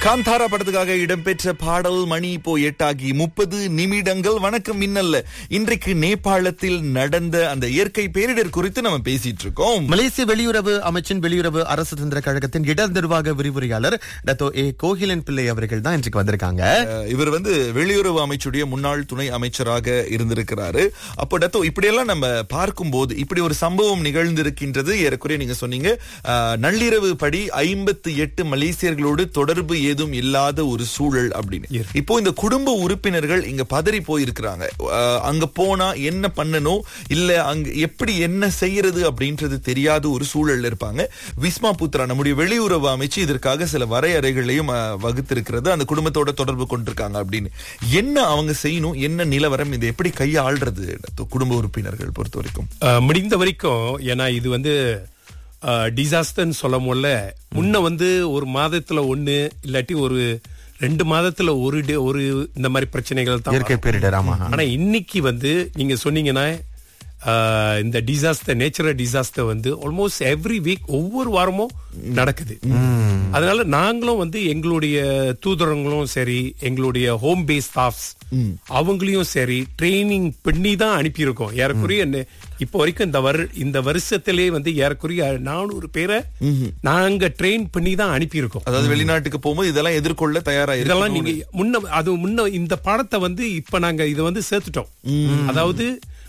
காந்தாரா படத்துக்காக இடம்பெற்ற பாடல் மணி இப்போ எட்டாகி முப்பது நிமிடங்கள் வணக்கம் மின்னல்ல இன்றைக்கு நேபாளத்தில் நடந்த அந்த இயற்கை பேரிடர் குறித்து நம்ம பேசிட்டு இருக்கோம் மலேசிய வெளியுறவு அமைச்சின் வெளியுறவு அரசு தந்திர கழகத்தின் இடர் நிர்வாக விரிவுரையாளர் டத்தோ ஏ கோகிலன் பிள்ளை அவர்கள் தான் இன்றைக்கு வந்திருக்காங்க அஹ், இவர் வந்து வெளியுறவு அமைச்சுடைய முன்னாள் துணை அமைச்சராக இருந்திருக்கிறாரு அப்போ டத்தோ இப்படியெல்லாம் நம்ம பார்க்கும்போது இப்படி ஒரு சம்பவம் நிகழ்ந்திருக்கின்றது ஏறக்குறைய நீங்க சொன்னீங்க அஹ், நள்ளிரவு படி ஐம்பத்தி எட்டு மலேசியர்களோடு தொடர்பு ஏதும் இல்லாத ஒரு சூழல் அப்படின்னு இப்போ இந்த குடும்ப உறுப்பினர்கள் இங்க பதறி போயிருக்கிறாங்க அஹ், அங்க போனா என்ன பண்ணணும் இல்ல அங்க எப்படி என்ன செய்யறது அப்படின்றது தெரியாத ஒரு சூழல்ல இருப்பாங்க விஸ்மா புத்ரா நம்முடைய வெளியுறவு அமைச்சு இதற்காக சில வரையறைகளையும் அஹ், வகுத்திருக்கிறது அந்த குடும்பத்தோட தொடர்பு கொண்டிருக்காங்க அப்படின்னு என்ன அவங்க செய்யணும் என்ன நிலவரம் இதை எப்படி கையாள்றது குடும்ப உறுப்பினர்கள் பொறுத்த வரைக்கும் அஹ், முடிந்த வரைக்கும் ஏன்னா இது வந்து டிசாஸ்டர்னு சொல்ல முடியல முன்ன வந்து ஒரு மாதத்துல ஒண்ணு இல்லாட்டி ஒரு ரெண்டு மாதத்துல ஒரு day- ஒரு இந்த மாதிரி பிரச்சனைகள் தான் இயற்கை பேரிடர் ஆமா ஆனா இன்னைக்கு வந்து நீங்க சொன்னீங்கன்னா ஆஹ், இந்த டிசாஸ்டர் நேச்சுரல் டிசாஸ்டர் வந்து ஆல்மோஸ்ட் எவ்ரி வீக் ஒவ்வொரு வாரமும் நடக்குது அதனால நாங்களும் வந்து எங்களுடைய தூதரங்களும் சரி எங்களுடைய ஹோம் பேஸ் ஸ்டாஃப்ஸ் அவங்களையும் சரி ட்ரைனிங் பண்ணி தான் அனுப்பியிருக்கோம் ஏறக்குறைய என்ன- இப்போ வரைக்கும் இந்த வரு இந்த வருஷத்திலே வந்து ஏறக்குறைய நானூறு பேரை நாங்க ட்ரெயின் பண்ணி தான் அனுப்பியிருக்கோம் அதாவது வெளிநாட்டுக்கு போகும்போது இதெல்லாம் எதிர்கொள்ள தயாரா இதெல்லாம் இருக்கணும். நீங்க முன்ன அது முன்ன இந்த பாடத்தை வந்து இப்ப நாங்க இத வந்து சேர்த்துட்டோம் அதாவது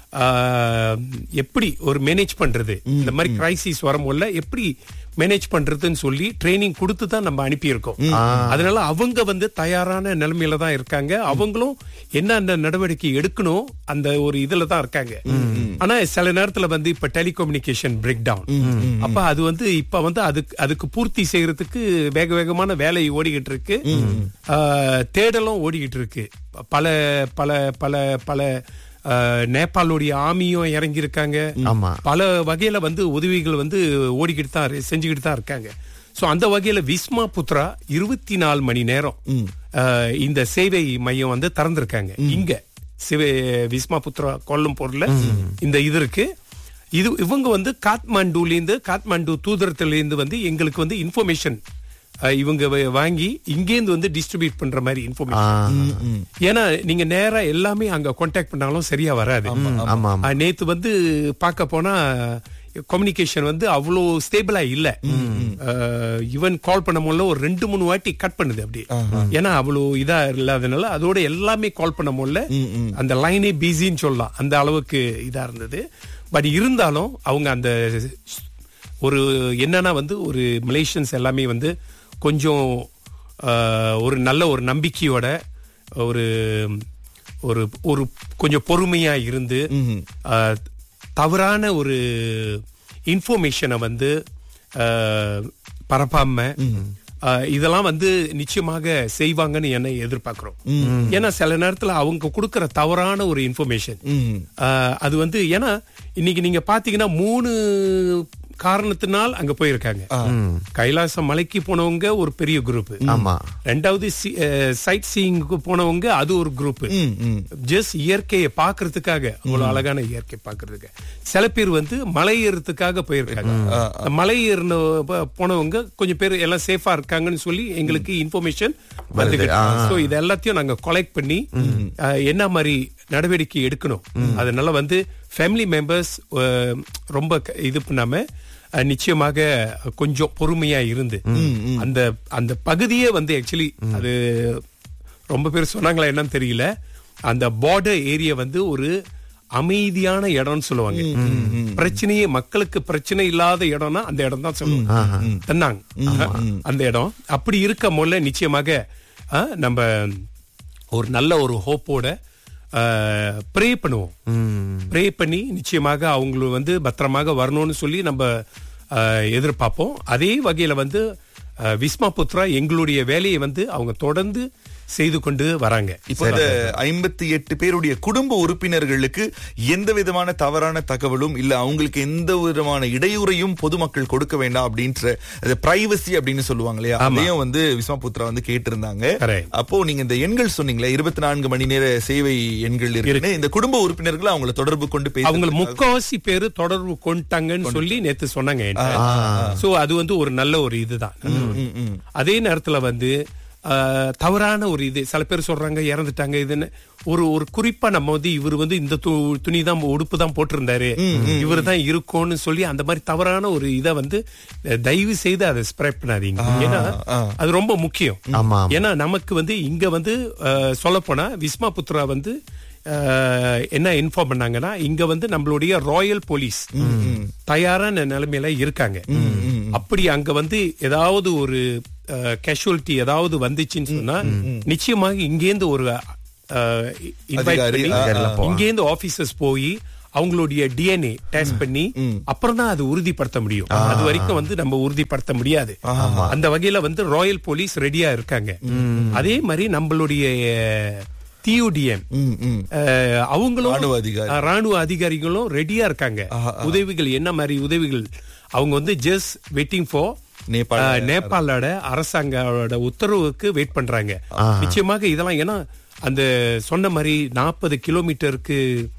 ஆஹ், எப்படி ஒரு மேனேஜ் பண்றது இந்த மாதிரி கிரைசிஸ் வரும்போது எப்படி மேனேஜ் பண்றதுன்னு சொல்லி ட்ரைனிங் கொடுத்து தான் நம்ம அனுப்பியிருக்கோம் அதனால அவங்க வந்து தயாரான நிலைமையில தான் இருக்காங்க அவங்களும் என்னென்ன நடவடிக்கை எடுக்கணும் அந்த ஒரு இதுல தான் இருக்காங்க ஆனா சில நேரத்துல வந்து இப்ப டெலிகம்யூனிகேஷன் பிரேக் டவுன் அப்ப அது வந்து இப்ப வந்து அதுக்கு அதுக்கு பூர்த்தி செய்யறதுக்கு வேக வேகமான வேலை ஓடிக்கிட்டு இருக்கு ஆஹ், தேடலும் ஓடிக்கிட்டு இருக்கு பல பல பல பல ஆஹ், நேபாளுடைய ஆமியும் இறங்கி இருக்காங்க ஆமா. பல வகையில வந்து உதவிகள் வந்து ஓடிக்கிட்டு தான் இரு- செஞ்சுக்கிட்டு தான் இருக்காங்க சோ அந்த வகையில விஸ்மா புத்ரா இருபத்தி நாலு மணி நேரம் ஆஹ், இந்த சேவை மையம் வந்து திறந்திருக்காங்க இங்க சிவ விஸ்மா புத்ரா கொல்லும் பொருள்ல இந்த இது இருக்கு இது இவங்க வந்து காத்மாண்டுல இருந்து காத்மாண்டு தூதரத்துல இருந்து வந்து எங்களுக்கு வந்து இன்ஃபர்மேஷன் இவங்க வ- வாங்கி இங்கேருந்து வந்து டிஸ்ட்ரிபியூட் பண்ற மாதிரி இன்ஃபர்மேஷன் ஏன்னா நீங்க நேரா எல்லாமே அங்க கான்டாக்ட் பண்ணாலும் சரியா வராது ஆமா ஆமா ஆஹ் நேத்து வந்து பார்க்க போனா கம்யூனிகேஷன் வந்து அவ்வளோ ஸ்டேபிளா இல்ல ஈவன் கால் பண்ண முடியல ஒரு ரெண்டு மூணு வாட்டி கட் பண்ணுது அப்படி ஏன்னா அவ்வளோ இதா இல்லாதனால அதோட எல்லாமே கால் பண்ண முடியல அந்த லைனே பிஸின்னு சொல்லலாம் அந்த அளவுக்கு இதா இருந்தது பட் இருந்தாலும் அவங்க அந்த ஒரு என்னன்னா வந்து ஒரு மலேசியன்ஸ் எல்லாமே வந்து கொஞ்சம் ஆஹ், ஒரு நல்ல ஒரு நம்பிக்கையோட ஒரு ஒரு ஒரு கொஞ்சம் பொறுமையா இருந்து ஆஹ், தவறான ஒரு இன்ஃபர்மேஷனை வந்து ஆஹ், பரப்பாம ஆஹ், இதெல்லாம் வந்து நிச்சயமாக செய்வாங்கன்னு என்ன எதிர்பார்க்கிறோம் ஏன்னா சில நேரத்துல அவங்க கொடுக்கிற தவறான ஒரு இன்ஃபர்மேஷன் அது வந்து ஏன்னா இன்னைக்கு நீங்க பாத்தீங்கன்னா மூணு காரணத்தினால் அங்க போயிருக்காங்க கைலாசம் மலைக்கு போனவங்க ஒரு பெரிய குரூப் ஆமா ரெண்டாவது சைட் சீயிங்க்கு போனவங்க அது ஒரு குரூப் ஜஸ்ட் இயற்கையை பாக்குறதுக்காக அவ்வளவு அழகான இயற்கை பாக்குறதுக்கு சில பேர் வந்து மலை ஏறுறதுக்காக போயிருக்காங்க அந்த மலை ஏறின ப- போனவங்க கொஞ்சம் பேர் எல்லாம் சேஃபா இருக்காங்கன்னு சொல்லி எங்களுக்கு இன்ஃபர்மேஷன் சோ இது எல்லாத்தையும் நாங்க கலெக்ட் பண்ணி அஹ், என்ன மாதிரி நடவடிக்கை எடுக்கணும் அதனால வந்து ஃபேமிலி மெம்பர்ஸ் ரொம்ப க- இது பண்ணாம அஹ், நிச்சயமாக கொஞ்சம் பொறுமையா இருந்து அந்த அந்த பகுதியே வந்து ஆக்சுவலி அது ரொம்ப பேர் சொன்னாங்களா என்னன்னு தெரியல அந்த பார்டர் ஏரியா வந்து ஒரு அமைதியான இடம்னு சொல்லுவாங்க பிரச்சனையே மக்களுக்கு பிரச்சனை இல்லாத இடம்னா அந்த இடம் தான் சொல்லுவாங்க தன்னாங்க அந்த இடம் அப்படி இருக்க போல நிச்சயமாக அஹ், நம்ம ஒரு நல்ல ஒரு ஹோப்போட ப்ரே பண்ணுவோம் ப்ரே பண்ணி நிச்சயமாக அவங்கள வந்து பத்திரமாக வரணும்னு சொல்லி நம்ம அஹ், எதிர்பார்ப்போம் அதே வகையில வந்து அஹ், விஸ்மா புத்ரா எங்களுடைய வேலையை வந்து அவங்க தொடர்ந்து செய்து கொண்டு வராங்க இப்போ இந்த ஐம்பத்தி எட்டு பேருடைய குடும்ப உறுப்பினர்களுக்கு எந்த விதமான தவறான தகவலும் இல்ல அவங்களுக்கு எந்த விதமான இடையூறையும் பொதுமக்கள் கொடுக்க வேண்டாம் அப்படின்ற பிரைவசி அப்படின்னு சொல்லுவாங்க இல்லையா அதையும் வந்து விஸ்வாபுத்ரா வந்து கேட்டிருந்தாங்க Correct. அப்போ நீங்க இந்த எண்கள் சொன்னீங்களே இருபத்தி நான்கு மணி நேர சேவை எண்கள் இருக்கு இந்த குடும்ப உறுப்பினர்கள் அவங்கள தொடர்பு கொண்டு பேச அவங்க முக்காவாசி பேரு தொடர்பு கொண்டாங்கன்னு சொல்லி நேத்து சொன்னாங்க சோ அது வந்து ஒரு நல்ல ஒரு இதுதான் அதே நேரத்துல வந்து ஆஹ், தவறான ஒரு இது சில பேர் சொல்றாங்க இறந்துட்டாங்க இதுன்னு ஒரு ஒரு குறிப்பா நம்ம வந்து இவர் வந்து இந்த து- துணி தான் உடுப்பு தான் போட்டிருந்தாரு இவர் தான் இருக்கும்னு சொல்லி அந்த மாதிரி தவறான ஒரு இதை வந்து அஹ், தயவு செய்து அதை ஸ்ப்ரெட் பண்ணாதீங்க ஏன்னா அது ரொம்ப முக்கியம் ஆமா ஏன்னா நமக்கு வந்து இங்க வந்து சொல்ல போனா விஸ்மா புத்ரா வந்து அஹ், என்ன இன்ஃபார்ம் பண்ணாங்கன்னா இங்க வந்து நம்மளுடைய ராயல் போலீஸ் தயாரான நிலைமையில இருக்காங்க அப்படி அங்க வந்து ஏதாவது ஒரு கேஷுவலிட்டி ஏதாவது வந்துச்சுன்னு சொன்னா நிச்சயமாக இங்கேருந்து ஒரு அஹ், invite அதிகாரி, பண்ணி, ஆ, ஆ. இங்கேருந்து ஆபீசர்ஸ் போய் அவங்களுடைய டிஎன்ஏ டெஸ்ட் பண்ணி அப்புறம் தான் அது உறுதிப்படுத்த முடியும் அது வரைக்கும் வந்து நம்ம உறுதிப்படுத்த முடியாது அந்த வகையில வந்து ராயல் போலீஸ் ரெடியா இருக்காங்க அதே மாதிரி நம்மளுடைய டியூடிஎம் ம், ம். அவங்களும் ராணுவ அதிகாரி. அஹ், ராணுவ அதிகாரிகளும் ரெடியா இருக்காங்க உதவிகள் என்ன மாதிரி உதவிகள் அவங்க வந்து ஜஸ்ட் வெயிட்டிங் ஃபார் நேபாள நேபாளோட அரசாங்கோட உத்தரவுக்கு வெயிட் பண்றாங்க நிச்சயமாக இதெல்லாம் ஏன்னா அந்த சொன்ன மாதிரி நாற்பது கிலோமீட்டருக்கு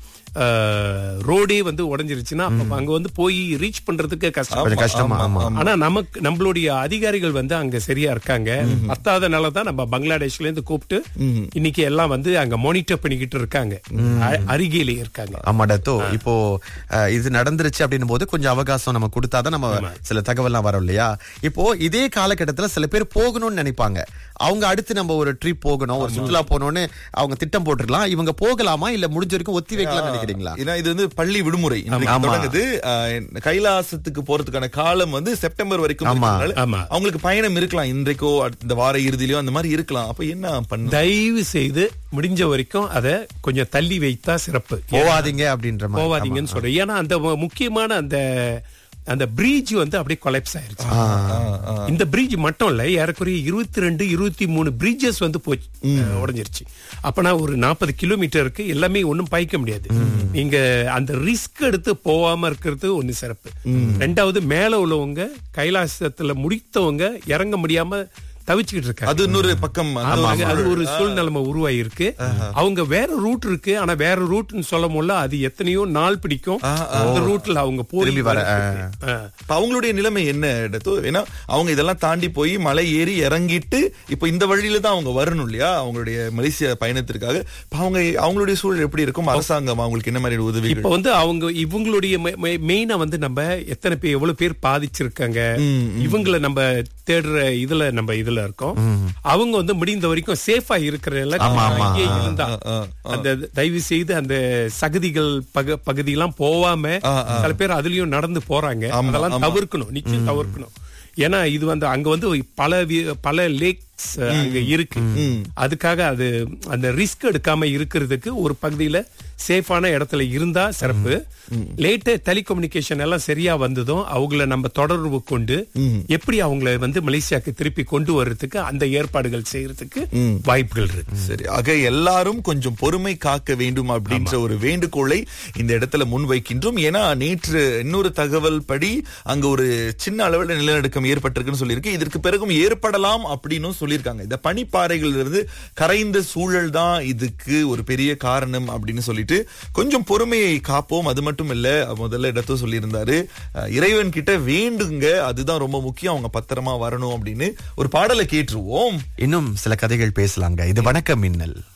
ரோடே வந்து உடைஞ்சிருச்சுன்னா அப்ப அங்க வந்து போய் ரீச் பண்றதுக்கு கஷ்டம் கொஞ்சம் கஷ்டமா ஆமா ஆனா நமக்கு நம்மளுடைய அதிகாரிகள் வந்து அங்க சரியா இருக்காங்க பத்தாதனால தான் நம்ம பங்களாதேஷ்ல இருந்து கூப்பிட்டு இன்னைக்கு எல்லாம் வந்து அங்க மானிட்டர் பண்ணிக்கிட்டு இருக்காங்க அ- அருகிலே இருக்காங்க ஆமா டத்தோ இப்போ அஹ், இது நடந்துருச்சு அப்படின்னும் போது கொஞ்சம் அவகாசம் நம்ம கொடுத்தாதான் நம்ம சில தகவல்லாம் வரும் இல்லையா இப்போ இதே காலகட்டத்துல சில பேர் போகணும்னு நினைப்பாங்க அவங்க அடுத்து நம்ம ஒரு ட்ரிப் போகணும் ஒரு சுற்றுலா போகணும்னு அவங்க திட்டம் போட்டுருக்கலாம் இவங்க போகலாமா இல்ல முடிஞ்ச வரைக்கும் ஒத்தி வைக்கலாம்னு நினைக்கிறீங்களா ஏன்னா இது வந்து பள்ளி விடுமுறை இன்றைக்கு ஆமா. தொடங்குது அஹ், கைலாசத்துக்கு போறதுக்கான காலம் வந்து செப்டம்பர் வரைக்கும் ஆமா. இருக்கிறதுனால ஆமா. அவங்களுக்கு பயணம் இருக்கலாம் இன்றைக்கோ அடுத்த- இந்த வார இறுதியிலயோ அந்த மாதிரி இருக்கலாம் அப்ப என்ன பண்ண தயவு செய்து முடிஞ்ச வரைக்கும் அத கொஞ்சம் தள்ளி வைத்தா சிறப்பு போவாதீங்க அப்படின்ற மாதிரி போவாதீங்கன்னு சொல்றேன் ஏன்னா அந்த மு- முக்கியமான அந்த அந்த பிரீஜ் வந்து அப்படியே கொலாப்ஸ் ஆயிருச்சு இந்த பிரீஜ் மட்டும் இல்ல ஏறக்குறைய இருபத்தி ரெண்டு இருபத்தி மூணு பிரிட்ஜஸ் வந்து போச்சு அஹ், உடைஞ்சிருச்சு அப்பனா ஒரு நாற்பது கிலோமீட்டருக்கு எல்லாமே ஒண்ணும் பாய்க்க முடியாது நீங்க அந்த ரிஸ்க் எடுத்து போகாம இருக்கிறது ஒண்ணு சிறப்பு ரெண்டாவது மேல உள்ளவங்க கைலாசத்துல முடித்தவங்க இறங்க முடியாம தவிச்சுக்கிட்டு இருக்காங்க அது இன்னொரு பக்கம் அந்த ஆமா, ஒரு அது ஒரு சூழ்நிலைமை உருவாகி இருக்கு அவங்க வேற ரூட் இருக்கு ஆனா வேற ரூட்னு சொல்ல முடியல அது எத்தனையோ நாள் பிடிக்கும் அந்த ரூட்ல அவங்க போய் திரும்பி வர, வரதுக்கு. ஆ. இப்ப அவங்களுடைய நிலைமை என்ன இடத்தோ ஏன்னா அவங்க இதெல்லாம் தாண்டி போய் மலை ஏறி இறங்கிட்டு இப்ப இந்த வழியில தான் அவங்க வரணும் இல்லையா அவங்களுடைய மலேசியா பயணத்திற்காக இப்ப அவங்க அவங்களுடைய சூழல் எப்படி இருக்கும் அரசாங்கம் அவங்களுக்கு என்ன மாதிரி உதவி இப்ப வந்து அவங்க இவங்களுடைய மெயினா வந்து நம்ம எத்தனை பேர் எவ்வளவு பேர் பாதிச்சிருக்காங்க இவங்கள நம்ம தேடுற இதுல நம்ம இதுல இருக்கோம் அவங்க வந்து முடிந்த வரைக்கும் சேஃபா இருக்கிற இங்கே இருந்தா அந்த தயவு செய்து அந்த சகதிகள் பக பகுதியெல்லாம் போவாம சில பேர் அதுலயும் நடந்து போறாங்க அதெல்லாம் தவிர்க்கணும் நிச்சயம் தவிர்க்கணும் ஏன்னா இது வந்து அங்க வந்து பல வி- பல லேக்ஸ் அங்க இருக்கு அதுக்காக அது அந்த ரிஸ்க் எடுக்காம இருக்கிறதுக்கு ஒரு பகுதியில சேஃபான இடத்துல இருந்தா சிறப்பு லேட்டு டெலிகம்யூனிகேஷன் எல்லாம் சரியா வந்ததும் அவங்கள நம்ம தொடர்பு கொண்டு எப்படி அவங்கள வந்து மலேசியாக்கு திருப்பி கொண்டு வர்றதுக்கு அந்த ஏற்பாடுகள் செய்யறதுக்கு வாய்ப்புகள் இருக்கு சரி ஆக எல்லாரும் கொஞ்சம் பொறுமை காக்க வேண்டும் அப்படின்ற ஒரு வேண்டுகோளை இந்த இடத்துல முன்வைக்கின்றோம் ஏன்னா நேற்று இன்னொரு தகவல் படி அங்க ஒரு சின்ன அளவில் நிலநடுக்கம் ஏற்பட்டிருக்குன்னு சொல்லியிருக்கு இதற்கு பிறகும் ஏற்படலாம் அப்படின்னு சொல்லியிருக்காங்க இந்த பனிப்பாறைகள் இருந்து கரைந்த சூழல் தான் இதுக்கு ஒரு பெரிய காரணம் அப்படின்னு சொல்லிட்டு கொஞ்சம் பொறுமையை காப்போம் அது மட்டும் இல்ல முதல்ல இடத்தும் சொல்லியிருந்தாரு அஹ், இறைவன் கிட்ட வேண்டுங்க அதுதான் ரொம்ப முக்கியம் அவங்க பத்திரமா வரணும் அப்படின்னு ஒரு பாடலை கேட்டுருவோம் இன்னும் சில கதைகள் பேசலாங்க இது வணக்கம் மின்னல்